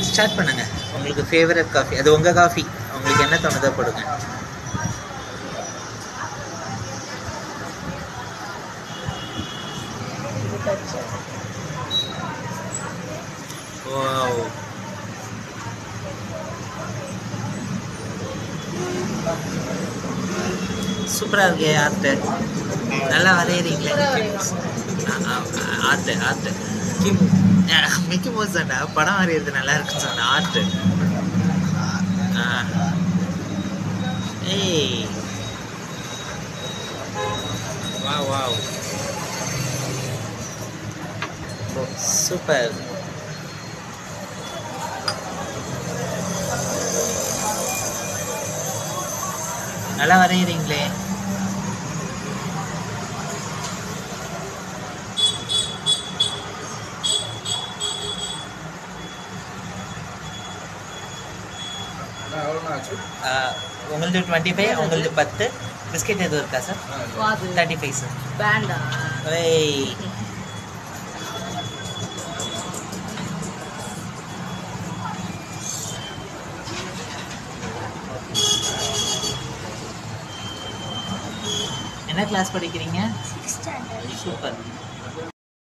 start பண்ணுங்க உங்களுக்கு favourite coffee அது உங்கள் காஃபி உங்களுக்கு என்ன தோணுதோ போடுங்க வாவ் சூப்பராக இருக்கே ஆர்ட்டு நல்லா வரைகிறீங்களே ஆர்ட்டு ஆர்ட்டு கிம் மிக்கி மோஸ் தாண்டா படம் வரைகிறது நல்லா இருக்குன்னு சொன்ன ஆர்ட்டு ஏய் வா வாவ் சூப்பர் நல்லா வரைகிறீங்களே எவ்வளோ ஆச்சு உங்களது டுவெண்ட்டி ஃபைவ் உங்களது பத்து பிஸ்கெட் எதுவும் இருக்கா சார் அது தேர்ட்டி ஃபைவ் சார் பேண்டா ஏய் என்ன கிளாஸ் படிக்கிறீங்க சூப்பர்